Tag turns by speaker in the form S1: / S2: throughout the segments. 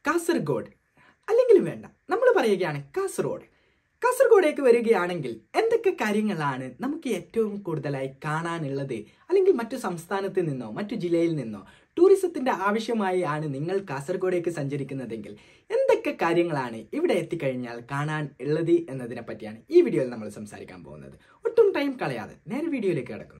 S1: കാസർഗോഡ് അല്ലെങ്കിൽ വേണ്ട നമ്മൾ പറയുകയാണ് കാസർഗോഡ് കാസർഗോഡേക്ക് വരികയാണെങ്കിൽ എന്തൊക്കെ കാര്യങ്ങളാണ് നമുക്ക് ഏറ്റവും കൂടുതലായി കാണാനുള്ളത് അല്ലെങ്കിൽ മറ്റു സംസ്ഥാനത്ത് നിന്നോ മറ്റു ജില്ലയിൽ നിന്നോ ടൂറിസത്തിന്റെ ആവശ്യമായി ആണ് നിങ്ങൾ കാസർഗോഡേക്ക് സഞ്ചരിക്കുന്നതെങ്കിൽ എന്തൊക്കെ കാര്യങ്ങളാണ് ഇവിടെ എത്തിക്കഴിഞ്ഞാൽ കാണാൻ ഉള്ളത് എന്നതിനെ പറ്റിയാണ് ഈ വീഡിയോയിൽ നമ്മൾ സംസാരിക്കാൻ പോകുന്നത് ഒട്ടും ടൈം കളയാതെ നേരെ വീഡിയോയിലേക്ക് കിടക്കുന്നു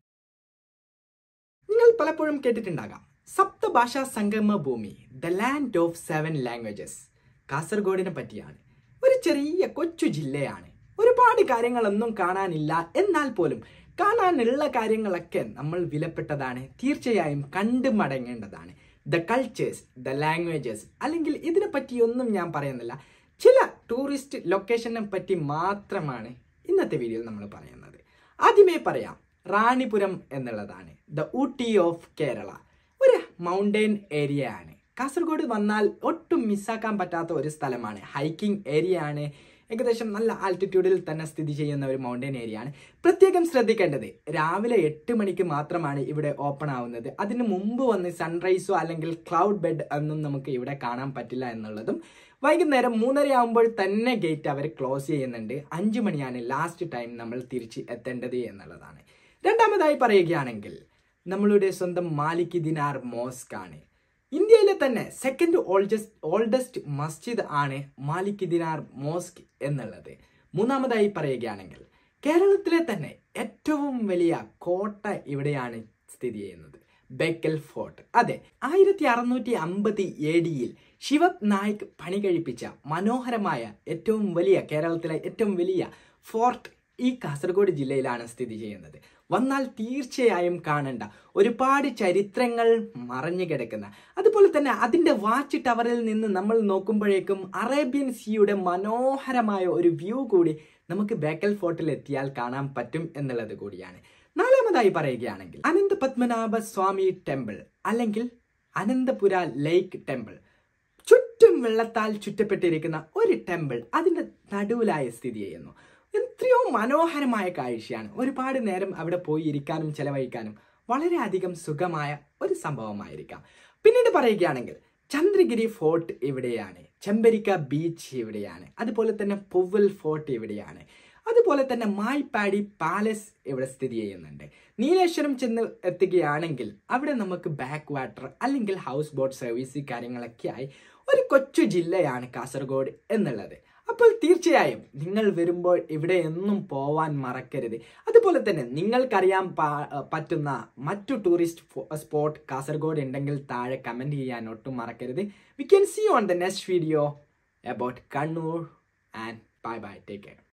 S1: നിങ്ങൾ പലപ്പോഴും കേട്ടിട്ടുണ്ടാകാം സപ്തഭാഷാ സംഗമ ഭൂമി the land of seven languages കാസർഗോഡിനെ പറ്റിയാണ് ഒരു ചെറിയ കൊച്ചു ജില്ലയാണ് ഒരുപാട് കാര്യങ്ങളൊന്നും കാണാനില്ല എന്നാൽ പോലും കാണാനുള്ള കാര്യങ്ങളൊക്കെ നമ്മൾ വിലപ്പെട്ടതാണ് തീർച്ചയായും കണ്ടു മടങ്ങേണ്ടതാണ് ദ കൾച്ചേഴ്സ് ദ ലാംഗ്വേജസ് അല്ലെങ്കിൽ ഇതിനെ പറ്റിയൊന്നും ഞാൻ പറയുന്നില്ല ചില ടൂറിസ്റ്റ് ലൊക്കേഷനെ പറ്റി മാത്രമാണ് ഇന്നത്തെ വീഡിയോയിൽ നമ്മൾ പറയുന്നത് ആദ്യമേ പറയാം റാണിപുരം എന്നുള്ളതാണ് ദ ഊട്ടി ഓഫ് കേരള ഒരു മൗണ്ടെയിൻ ഏരിയ ആണ് കാസർഗോഡ് വന്നാൽ ഒട്ടും മിസ്സാക്കാൻ പറ്റാത്ത ഒരു സ്ഥലമാണ് ഹൈക്കിംഗ് ഏരിയ ആണ് ഏകദേശം നല്ല ആൾട്ടിറ്റ്യൂഡിൽ തന്നെ സ്ഥിതി ചെയ്യുന്ന ഒരു മൗണ്ടൻ ഏരിയ ആണ് പ്രത്യേകം ശ്രദ്ധിക്കേണ്ടത് രാവിലെ എട്ട് മണിക്ക് മാത്രമാണ് ഇവിടെ ഓപ്പൺ ആവുന്നത് അതിന് മുമ്പ് വന്ന് സൺറൈസോ അല്ലെങ്കിൽ ക്ലൗഡ് ബെഡ് ഒന്നും നമുക്ക് ഇവിടെ കാണാൻ പറ്റില്ല എന്നുള്ളതും വൈകുന്നേരം മൂന്നര ആകുമ്പോൾ തന്നെ ഗേറ്റ് അവർ ക്ലോസ് ചെയ്യുന്നുണ്ട് അഞ്ചു മണിയാണ് ലാസ്റ്റ് ടൈം നമ്മൾ തിരിച്ച് എത്തേണ്ടത് എന്നുള്ളതാണ് രണ്ടാമതായി പറയുകയാണെങ്കിൽ നമ്മളുടെ സ്വന്തം മാലിക് ദിനാർ മോസ്ക് ആണ് ഇന്ത്യയിലെ തന്നെ സെക്കൻഡ് ഓൾഡസ്റ്റ് ഓൾഡസ്റ്റ് മസ്ജിദ് ആണ് മാലിക് ദിനാർ മോസ്ക് എന്നുള്ളത് മൂന്നാമതായി പറയുകയാണെങ്കിൽ കേരളത്തിലെ തന്നെ ഏറ്റവും വലിയ കോട്ട ഇവിടെയാണ് സ്ഥിതി ചെയ്യുന്നത് ബെക്കൽ ഫോർട്ട് അതെ ആയിരത്തി അറുന്നൂറ്റി അമ്പത് എ ഡിയിൽ ശിവത് നായിക് പണി കഴിപ്പിച്ച മനോഹരമായ ഏറ്റവും വലിയ കേരളത്തിലെ ഏറ്റവും വലിയ ഫോർട്ട് ഈ കാസർഗോഡ് ജില്ലയിലാണ് സ്ഥിതി ചെയ്യുന്നത് വന്നാൽ തീർച്ചയായും കാണേണ്ട ഒരുപാട് ചരിത്രങ്ങൾ മറഞ്ഞു കിടക്കുന്ന അതുപോലെ തന്നെ അതിൻ്റെ വാച്ച് ടവറിൽ നിന്ന് നമ്മൾ നോക്കുമ്പോഴേക്കും അറേബ്യൻ സീയുടെ മനോഹരമായ ഒരു വ്യൂ കൂടി നമുക്ക് ബേക്കൽ ഫോർട്ടിൽ എത്തിയാൽ കാണാൻ പറ്റും എന്നുള്ളത് കൂടിയാണ് നാലാമതായി പറയുകയാണെങ്കിൽ അനന്ത പത്മനാഭ സ്വാമി ടെമ്പിൾ അല്ലെങ്കിൽ അനന്തപുര ലേക്ക് ടെമ്പിൾ ചുറ്റും വെള്ളത്താൽ ചുറ്റപ്പെട്ടിരിക്കുന്ന ഒരു ടെമ്പിൾ അതിൻ്റെ നടുവിലായി സ്ഥിതി ചെയ്യുന്നു എത്രയോ മനോഹരമായ കാഴ്ചയാണ് ഒരുപാട് നേരം അവിടെ പോയി ഇരിക്കാനും ചെലവഴിക്കാനും വളരെയധികം സുഖമായ ഒരു സംഭവമായിരിക്കാം പിന്നീട് പറയുകയാണെങ്കിൽ ചന്ദ്രഗിരി ഫോർട്ട് ഇവിടെയാണ് ചെമ്പരിക്ക ബീച്ച് ഇവിടെയാണ് അതുപോലെ തന്നെ പൊവ്വൽ ഫോർട്ട് ഇവിടെയാണ് അതുപോലെ തന്നെ മായ്പാടി പാലസ് ഇവിടെ സ്ഥിതി ചെയ്യുന്നുണ്ട് നീലേശ്വരം ചെന്ന് എത്തുകയാണെങ്കിൽ അവിടെ നമുക്ക് ബാക്ക് വാട്ടർ അല്ലെങ്കിൽ ഹൗസ് ബോട്ട് സർവീസ് കാര്യങ്ങളൊക്കെയായി ഒരു കൊച്ചു ജില്ലയാണ് കാസർഗോഡ് എന്നുള്ളത് അപ്പോൾ തീർച്ചയായും നിങ്ങൾ വരുമ്പോൾ ഇവിടെ എന്നും പോവാൻ മറക്കരുത് അതുപോലെ തന്നെ നിങ്ങൾക്കറിയാൻ പറ്റുന്ന മറ്റു ടൂറിസ്റ്റ് സ്പോട്ട് കാസർഗോഡ് ഉണ്ടെങ്കിൽ താഴെ കമൻറ്റ് ചെയ്യാൻ ഒട്ടും മറക്കരുത് we can see on the next video about Kannur and bye bye take care